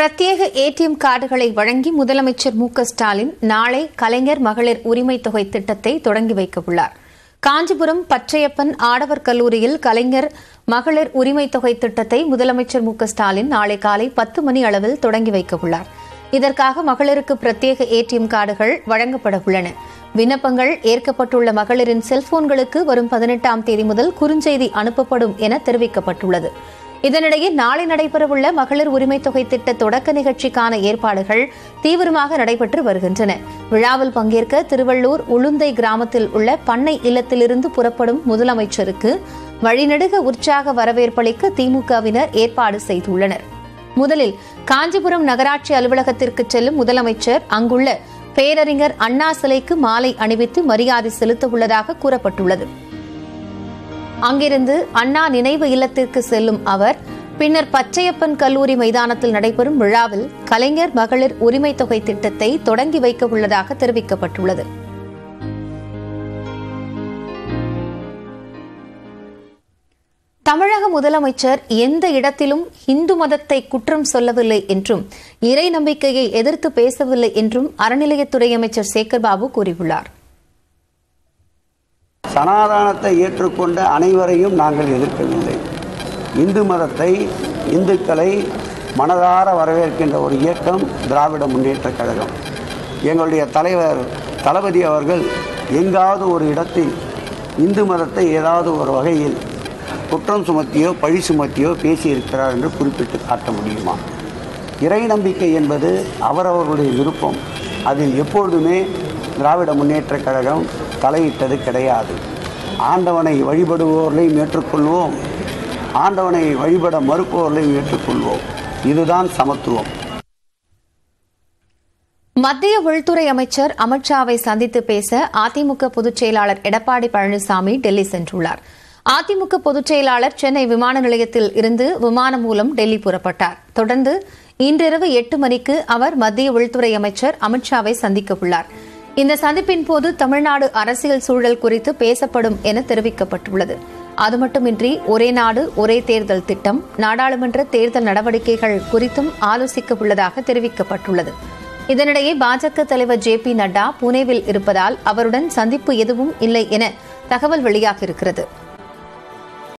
பிரத்யேக ஏடிஎம் கார்டுகளை வழங்கி முதலமைச்சர் மு க ஸ்டாலின் நாளை கலைஞர் மகளிர் உரிமை தொகை திட்டத்தை தொடங்கி வைக்க உள்ளார் காஞ்சிபுரம் பச்சையப்பன் ஆடவர் கல்லூரியில் கலைஞர் மகளிர் உரிமை தொகை திட்டத்தை முதலமைச்சர் மு க ஸ்டாலின் நாளை காலை பத்து மணி அளவில் தொடங்கி வைக்க உள்ளார் இதற்காக மகளிருக்கு பிரத்யேக ஏடிஎம் கார்டுகள் வழங்கப்பட உள்ளன விண்ணப்பங்கள் ஏற்கப்பட்டுள்ள மகளிரின் செல்போன்களுக்கு வரும் பதினெட்டாம் தேதி முதல் குறுஞ்செய்தி அனுப்பப்படும் என தெரிவிக்கப்பட்டுள்ளது இதனிடையே நாளை நடைபெறவுள்ள மகளிர் உரிமை தொகை திட்ட தொடக்க நிகழ்ச்சிக்கான ஏற்பாடுகள் தீவிரமாக நடைபெற்று வருகின்றன விழாவில் பங்கேற்க திருவள்ளூர் உளுந்தை கிராமத்தில் உள்ள பண்ணை இல்லத்திலிருந்து புறப்படும் முதலமைச்சருக்கு வழிநெடுக உற்சாக வரவேற்பளிக்க திமுகவினர் ஏற்பாடு செய்துள்ளனர் முதலில் காஞ்சிபுரம் நகராட்சி அலுவலகத்திற்கு செல்லும் முதலமைச்சர் அங்குள்ள பேரறிஞர் அண்ணா சிலைக்கு மாலை அணிவித்து மரியாதை செலுத்த உள்ளதாக கூறப்பட்டுள்ளது அங்கிருந்து அண்ணா நினைவு இல்லத்திற்கு செல்லும் அவர் பின்னர் பச்சையப்பன் கல்லூரி மைதானத்தில் நடைபெறும் விழாவில் கலைஞர் மகளிர் உரிமை தொகை திட்டத்தை தொடங்கி வைக்க உள்ளதாக தெரிவிக்கப்பட்டுள்ளது தமிழக முதலமைச்சர் எந்த இடத்திலும் இந்து மதத்தை குற்றம் சொல்லவில்லை என்றும் இறை நம்பிக்கையை எதிர்த்து பேசவில்லை என்றும் அறநிலையத்துறை அமைச்சர் சேகர்பாபு கூறியுள்ளார் சனாதானத்தை ஏற்றுக்கொண்ட அனைவரையும் நாங்கள் எதிர்க்கவில்லை இந்து மதத்தை இந்துக்களை மனதார வரவேற்கின்ற ஒரு இயக்கம் திராவிட முன்னேற்றக் கழகம் எங்களுடைய தலைவர் தளபதி அவர்கள் எங்காவது ஒரு இடத்தில் இந்து மதத்தை ஏதாவது ஒரு வகையில் குற்றம் சுமத்தியோ பழி சுமத்தியோ பேசியிருக்கிறார் என்று குறிப்பிட்டு காட்ட முடியுமா இறை நம்பிக்கை என்பது அவரவர்களுடைய விருப்பம் அதில் எப்பொழுதுமே திராவிட முன்னேற்றக் கழகம் தலையிட்டது கிடையாது ஆண்டவனை வழிபடுபவர்களையும் ஏற்றுக்கொள்வோம் ஆண்டவனை வழிபட மறுப்பவர்களையும் ஏற்றுக்கொள்வோம் இதுதான் சமத்துவம் மத்திய உள்துறை அமைச்சர் அமித்ஷாவை சந்தித்து பேச அதிமுக பொதுச் செயலாளர் எடப்பாடி பழனிசாமி டெல்லி சென்றுள்ளார் அதிமுக பொதுச் செயலாளர் சென்னை விமான நிலையத்தில் இருந்து விமானம் மூலம் டெல்லி புறப்பட்டார் தொடர்ந்து இன்றிரவு எட்டு மணிக்கு அவர் மத்திய உள்துறை அமைச்சர் அமித்ஷாவை சந்திக்க உள்ளார் இந்த சந்திப்பின் போது தமிழ்நாடு அரசியல் சூழல் குறித்து பேசப்படும் என தெரிவிக்கப்பட்டுள்ளது அது மட்டுமின்றி ஒரே நாடு ஒரே தேர்தல் திட்டம் நாடாளுமன்ற தேர்தல் நடவடிக்கைகள் குறித்தும் ஆலோசிக்க உள்ளதாக தெரிவிக்கப்பட்டுள்ளது இதனிடையே பாஜக தலைவர் ஜே பி நட்டா புனேவில் இருப்பதால் அவருடன் சந்திப்பு எதுவும் இல்லை என தகவல் வெளியாகியிருக்கிறது